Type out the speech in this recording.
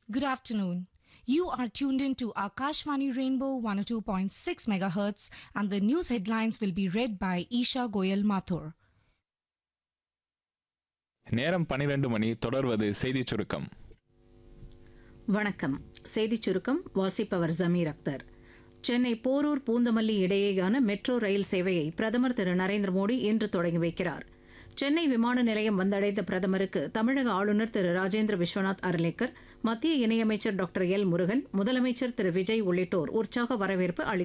Good afternoon. You are tuned in to Akashvani Rainbow 102.6 MHz and the news headlines will be read by Isha Goyal Mathur. நேரம் பனிரெண்டு மணி தொடர்வது செய்திச் சுருக்கம் வணக்கம் செய்திச் சுருக்கம் வாசிப்பவர் ஜமீர் அக்தர் சென்னை போரூர் பூந்தமல்லி இடையேயான மெட்ரோ ரயில் சேவையை பிரதமர் திரு நரேந்திர மோடி இன்று தொடங்கி வைக்கிறார் சென்னை விமான நிலையம் வந்தடைந்த பிரதமருக்கு தமிழக ஆளுநர் திரு ராஜேந்திர விஸ்வநாத் அர்லேக்கர் மத்திய இணையமைச்சர் டாக்டர் எல் முருகன் முதலமைச்சர் திரு விஜய் உள்ளிட்டோர் உற்சாக வரவேற்பு அளித்தனர்